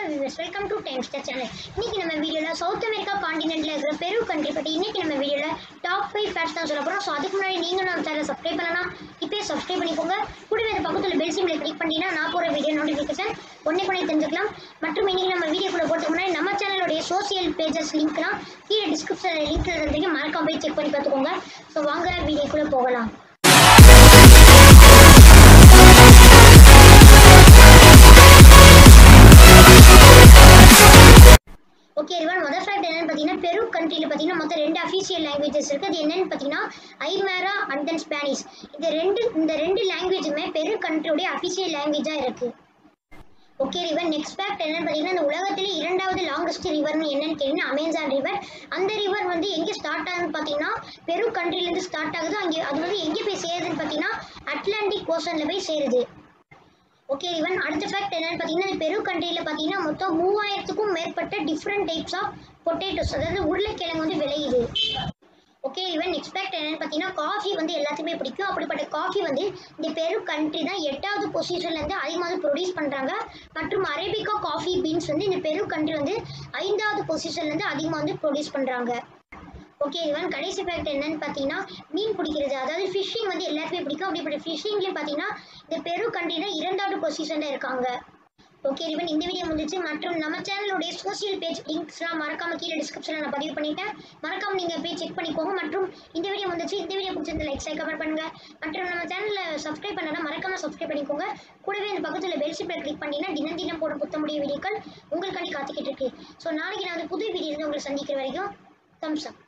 viewers welcome to Time Star channel இன்னைக்கு நம்ம வீடியோவில் சவுத் அமெரிக்கா காண்டினென்ட்ல இருக்கிற பெரு கண்ட்ரி பற்றி இன்னைக்கு நம்ம வீடியோவில் டாப் ஃபைவ் ஃபேக்ட்ஸ் தான் சொல்ல போகிறோம் ஸோ அதுக்கு முன்னாடி நீங்கள் நம்ம சேனலை சப்ஸ்கிரைப் பண்ணலாம் இப்போயே சப்ஸ்கிரைப் பண்ணிக்கோங்க கூடவே அந்த பக்கத்தில் பெல் சிம்ல கிளிக் பண்ணிட்டீங்கன்னா நான் போகிற வீடியோ நோட்டிஃபிகேஷன் ஒன்றே கொண்டே தெரிஞ்சுக்கலாம் மற்றும் இன்னைக்கு நம்ம வீடியோக்குள்ள போகிறதுக்கு முன்னாடி நம்ம சேனலுடைய சோசியல் பேஜஸ் லிங்க்லாம் கீழே டிஸ்கிரிப்ஷனில் லிங்க் இருந்ததுக்கு மறக்காம போய் செக் பண்ணி பார்த்துக்கோங்க ஸோ வாங்க வீடியோக்குள்ளே போகலாம் ஓகே ரிவான் முதல் ஃபேக்ட் என்னன்னு பார்த்தீங்கன்னா பெரு கண்ட்ரியில் பார்த்தீங்கன்னா மொத்தம் ரெண்டு அஃபீஷியல் லாங்குவேஜஸ் இருக்குது அது என்னன்னு பார்த்தீங்கன்னா ஐமேரா அண்ட் தென் ஸ்பானிஷ் இந்த ரெண்டு இந்த ரெண்டு லாங்குவேஜுமே பெரு கண்ட்ரியோடைய அஃபீஷியல் லாங்குவேஜாக இருக்குது ஓகே ரிவர் நெக்ஸ்ட் ஃபேக்ட் என்னன்னு பார்த்தீங்கன்னா இந்த உலகத்திலே இரண்டாவது லாங்கஸ்ட் ரிவர்னு என்னன்னு கேட்டீங்கன்னா அமேசான் ரிவர் அந்த ரிவர் வந்து எங்கே ஸ்டார்ட் ஆகுதுன்னு பார்த்தீங்கன்னா பெரு கண்ட்ரிலேருந்து ஸ்டார்ட் ஆகுது அங்கே அது வந்து எங்கே போய் சேருதுன்னு பார்த்தீங்கன்னா அட்லாண்டிக் ஓஷனில் போய் சேருது ஓகே ஈவன் அடுத்த ஃபேக்ட் என்னன்னு பார்த்தீங்கன்னா பெரு கண்ட்ரியில் பார்த்தீங்கன்னா மொத்தம் மூவாயிரத்துக்கும் மேற்பட்ட டிஃப்ரெண்ட் டைப்ஸ் ஆஃப் பொட்டேட்டோஸ் அதாவது உருளைக்கிழங்கு வந்து விளையுது ஓகே ஈவன் நெக்ஸ்ட் ஃபேக்ட் என்னன்னு பார்த்தீங்கன்னா காஃபி வந்து எல்லாத்துக்குமே பிடிக்கும் அப்படிப்பட்ட காஃபி வந்து இந்த பெரு கண்ட்ரி தான் எட்டாவது பொசிஷன்லேருந்து அதிகமாக ப்ரொடியூஸ் பண்ணுறாங்க மற்றும் அரேபிகா காஃபி பீன்ஸ் வந்து இந்த பெரு கண்ட்ரி வந்து ஐந்தாவது பொசிஷன்லேருந்து அதிகமாக வந்து ப்ரொடியூஸ் பண்ணுறாங்க ஓகே இவன் கடைசி ஃபேக்ட் என்னன்னு பார்த்தீங்கன்னா மீன் பிடிக்கிறது அதாவது ஃபிஷிங் வந்து எல்லாருக்குமே பிடிக்கும் அப்படிப்பட்ட ஃபிஷிங்லேயும் பார்த்தீங்கன்னா இந்த பெரு கண்ட்ரினா இரண்டாவது பொசிஷனில் இருக்காங்க ஓகே இவன் இந்த வீடியோ முடிச்சு மற்றும் நம்ம சேனலுடைய சோஷியல் பேஜ் லிங்க்ஸ்லாம் மறக்காம கீழே டிஸ்கிரிப்ஷனில் நான் பதிவு பண்ணிட்டேன் மறக்காம நீங்கள் போய் செக் பண்ணிக்கோங்க மற்றும் இந்த வீடியோ முடிச்சு இந்த வீடியோ பிடிச்சிருந்த லைக் சை கமெண்ட் பண்ணுங்க மற்றும் நம்ம சேனலில் சப்ஸ்கிரைப் பண்ணனா மறக்காம சப்ஸ்கிரைப் பண்ணிக்கோங்க கூடவே இந்த பக்கத்தில் பெல் சிப்பில் கிளிக் பண்ணிங்கன்னா தினம் தினம் போட புத்தமுடிய வீடியோக்கள் உங்களுக்காண்டி காத்துக்கிட்டு இருக்கு ஸோ நாளைக்கு நான் வந்து புது வீடியோ இருந்து உங்களை சந்திக்கிற வரைக்கும் தம்ஸ் அப்